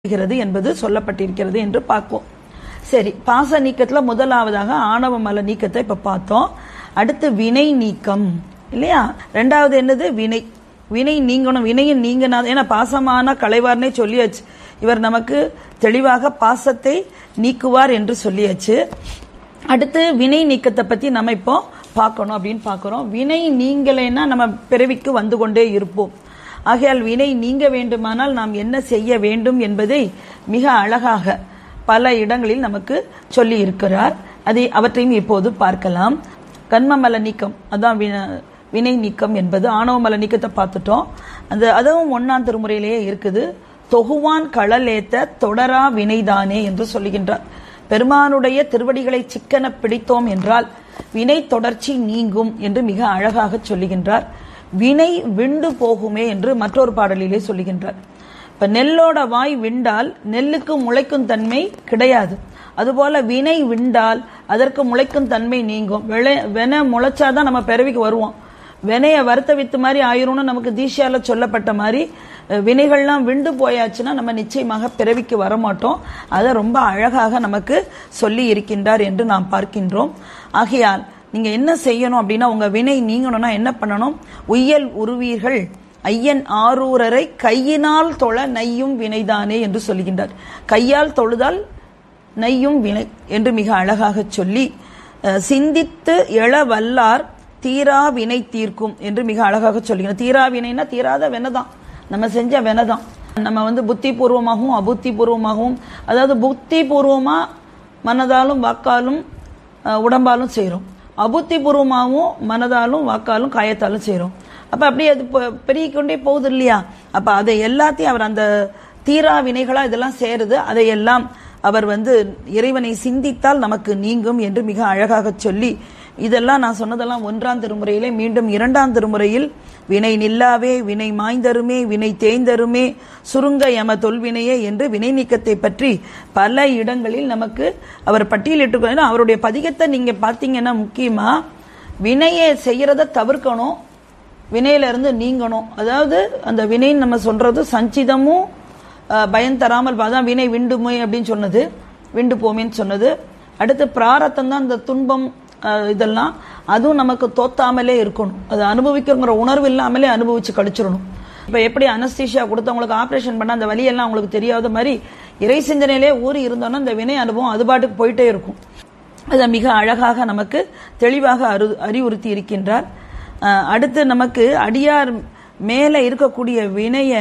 இருக்கிறது என்பது சொல்லப்பட்டிருக்கிறது என்று பார்ப்போம் சரி பாச நீக்கத்துல முதலாவதாக ஆணவ மல நீக்கத்தை இப்ப பார்த்தோம் அடுத்து வினை நீக்கம் இல்லையா ரெண்டாவது என்னது வினை வினை நீங்கணும் வினையின் நீங்கினா ஏன்னா பாசமான களைவார்னே சொல்லியாச்சு இவர் நமக்கு தெளிவாக பாசத்தை நீக்குவார் என்று சொல்லியாச்சு அடுத்து வினை நீக்கத்தை பத்தி நம்ம இப்போ பார்க்கணும் அப்படின்னு பார்க்கிறோம் வினை நீங்கலைன்னா நம்ம பிறவிக்கு வந்து கொண்டே இருப்போம் ஆகையால் வினை நீங்க வேண்டுமானால் நாம் என்ன செய்ய வேண்டும் என்பதை மிக அழகாக பல இடங்களில் நமக்கு சொல்லி இருக்கிறார் அதை அவற்றையும் இப்போது பார்க்கலாம் கண்மமல நீக்கம் அதான் வின- வினை நீக்கம் என்பது ஆணவ மல நீக்கத்தை பார்த்துட்டோம் அந்த அதுவும் ஒன்னாம் திருமுறையிலேயே இருக்குது தொகுவான் களலேத்த தொடரா வினைதானே என்று சொல்லுகின்றார் பெருமானுடைய திருவடிகளை சிக்கன பிடித்தோம் என்றால் வினை தொடர்ச்சி நீங்கும் என்று மிக அழகாக சொல்லுகின்றார் வினை விண்டு போகுமே என்று மற்றொரு பாடலிலே சொல்லுகின்றார் இப்ப நெல்லோட வாய் விண்டால் நெல்லுக்கு முளைக்கும் தன்மை கிடையாது அதுபோல வினை விண்டால் அதற்கு முளைக்கும் தன்மை நீங்கும் விளை வென முளைச்சாதான் நம்ம பிறவிக்கு வருவோம் வினைய வறுத்த வித்து மாதிரி ஆயிரும்னு நமக்கு தீஷால சொல்லப்பட்ட மாதிரி அஹ், வினைகள்லாம் விண்டு போயாச்சுன்னா நம்ம நிச்சயமாக பிறவிக்கு வரமாட்டோம் அதை ரொம்ப அழகாக நமக்கு சொல்லி இருக்கின்றார் என்று நாம் பார்க்கின்றோம் ஆகையால் நீங்க என்ன செய்யணும் அப்படின்னா உங்க வினை நீங்கணும்னா என்ன பண்ணணும் உய்யல் உருவீர்கள் ஐயன் ஆரூரரை கையினால் தொழ நையும் வினைதானே என்று சொல்லுகின்றார் கையால் தொழுதால் நையும் வினை என்று மிக அழகாக சொல்லி அஹ், சிந்தித்து எழ வல்லார் தீரா வினை தீர்க்கும் என்று மிக அழகாக சொல்லுகிறார் தீரா வினைனா தீராத வினைதான் நம்ம செஞ்ச வினைதான் நம்ம வந்து புத்தி பூர்வமாகவும் அபுத்தி பூர்வமாகவும் அதாவது புத்தி பூர்வமா மனதாலும் வாக்காலும் அஹ், உடம்பாலும் செய்கிறோம் அபுத்தி பூர்வமாகவும் மனதாலும் வாக்காலும் காயத்தாலும் செய்கிறோம் அப்ப அப்படியே அது பெ- பெருகிக்கொண்டே போகுது இல்லையா அப்ப அதை எல்லாத்தையும் அவர் அந்த தீரா வினைகளா இதெல்லாம் சேருது அதையெல்லாம் அவர் வந்து இறைவனை சிந்தித்தால் நமக்கு நீங்கும் என்று மிக அழகாக சொல்லி இதெல்லாம் நான் சொன்னதெல்லாம் ஒன்றாம் திருமுறையிலே மீண்டும் இரண்டாம் திருமுறையில் வினை நில்லாவே வினை மாய்ந்தருமே வினை தேய்ந்தருமே சுருங்க எம தொல்வினையே என்று வினை நீக்கத்தை பற்றி பல இடங்களில் நமக்கு அவர் பட்டியலிட்டு ஏன்னா அவருடைய பதிகத்தை நீங்க பார்த்தீங்கன்னா முக்கியமா வினையை செய்யறத தவிர்க்கணும் வினையில இருந்து நீங்கணும் அதாவது அந்த வினைன்னு நம்ம சொல்றது சஞ்சிதமும் அஹ், பயம் தராமல் அதான் வினை விண்டுமே அப்படின்னு சொன்னது விண்டு போமேன்னு சொன்னது அடுத்து பிராரத்தம் தான் இந்த துன்பம் அஹ், இதெல்லாம் அதுவும் நமக்கு தோத்தாமலே இருக்கணும் அது அனுபவிக்கிறங்கிற உணர்வு இல்லாமலே அனுபவிச்சு கழிச்சிடணும் இப்ப எப்படி அனஸ்தீஷியா கொடுத்தவங்களுக்கு ஆபரேஷன் பண்ண அந்த வலியெல்லாம் அவங்களுக்கு தெரியாத மாதிரி இறை சிந்தனையிலே ஊறி இருந்தோன்னா இந்த வினை அனுபவம் அது பாட்டுக்கு போயிட்டே இருக்கும் அதை மிக அழகாக நமக்கு தெளிவாக அரு அறிவுறுத்தி இருக்கின்றார் அஹ், அடுத்து நமக்கு அடியார் மேல இருக்கக்கூடிய வினைய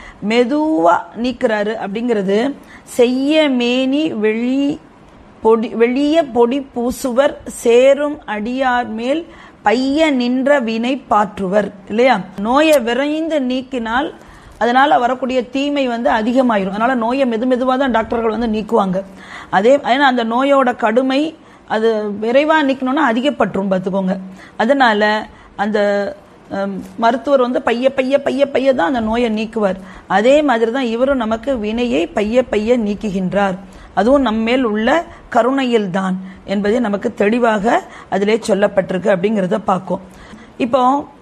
மெதுவா நீக்கிறாரு அப்படிங்கிறது செய்ய மேனி வெளி பொடி வெளிய பொடி பூசுவர் சேரும் அடியார் மேல் பைய நின்ற வினை பாற்றுவர் இல்லையா நோயை விரைந்து நீக்கினால் அதனால வரக்கூடிய தீமை வந்து அதிகமாயிரும் அதனால நோயை மெது மெதுவாக தான் டாக்டர்கள் வந்து நீக்குவாங்க அதே ஏன்னா அந்த நோயோட கடுமை அது விரைவா நீக்கணும்னா அதிகப்பட்டுரும் பார்த்துக்கோங்க அதனால அந்த ஹம், மருத்துவர் வந்து பைய பைய பைய பைய தான் அந்த நோயை நீக்குவார் அதே மாதிரி தான் இவரும் நமக்கு வினையை பைய பைய நீக்குகின்றார் அதுவும் நம்மேல் உள்ள கருணையில் தான் என்பதை நமக்கு தெளிவாக அதிலே சொல்லப்பட்டிருக்கு அப்படிங்கிறத பார்க்கும் இப்போ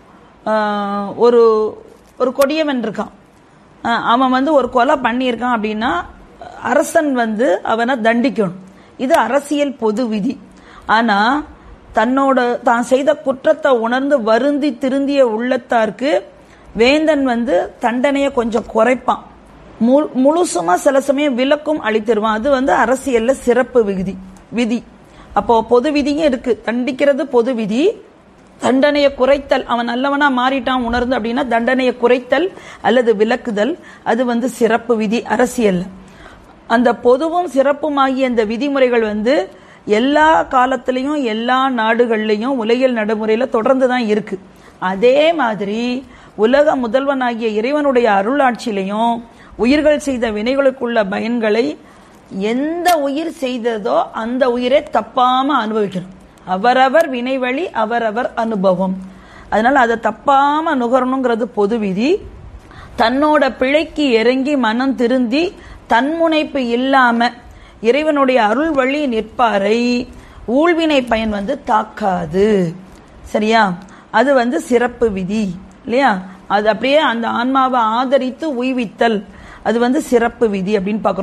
ஆஹ், ஒரு ஒரு கொடியவன் இருக்கான் ஆஹ், அவன் வந்து ஒரு கொலை பண்ணியிருக்கான் அப்படின்னா அரசன் வந்து அவனை தண்டிக்கணும் இது அரசியல் பொது விதி ஆனா தன்னோட தான் செய்த குற்றத்தை உணர்ந்து வருந்தி திருந்திய உள்ளத்தார்க்கு வேந்தன் வந்து தண்டனையை கொஞ்சம் குறைப்பான் முழு- முழுசுமா சில சமயம் விலக்கும் அளித்திருவான் அது வந்து அரசியல்ல சிறப்பு விதி விதி அப்போ பொது விதியும் இருக்கு தண்டிக்கிறது பொது விதி தண்டனையை குறைத்தல் அவன் நல்லவனா மாறிட்டான் உணர்ந்து அப்படின்னா தண்டனையை குறைத்தல் அல்லது விலக்குதல் அது வந்து சிறப்பு விதி அரசியல்ல அந்த பொதுவும் சிறப்புமாகிய இந்த விதிமுறைகள் வந்து எல்லா காலத்திலையும் எல்லா நாடுகள்லையும் உலகியல் நடைமுறையில தொடர்ந்து தான் இருக்கு அதே மாதிரி உலக முதல்வனாகிய இறைவனுடைய அருளாட்சியிலையும் உயிர்கள் செய்த வினைகளுக்குள்ள பயன்களை எந்த உயிர் செய்ததோ அந்த உயிரை தப்பாம அனுபவிக்கணும் அவரவர் வினைவழி அவரவர் அனுபவம் அதனால அதை தப்பாம நுகரணுங்கிறது பொது விதி தன்னோட பிழைக்கு இறங்கி மனம் திருந்தி தன்முனைப்பு இல்லாம இறைவனுடைய அருள் வழி நிற்பாரை ஊழ்வினை பயன் வந்து தாக்காது சரியா அது வந்து சிறப்பு விதி இல்லையா அது அப்படியே அந்த ஆன்மாவை ஆதரித்து உய்வித்தல் அது வந்து சிறப்பு விதி அப்படின்னு பார்க்குறோம்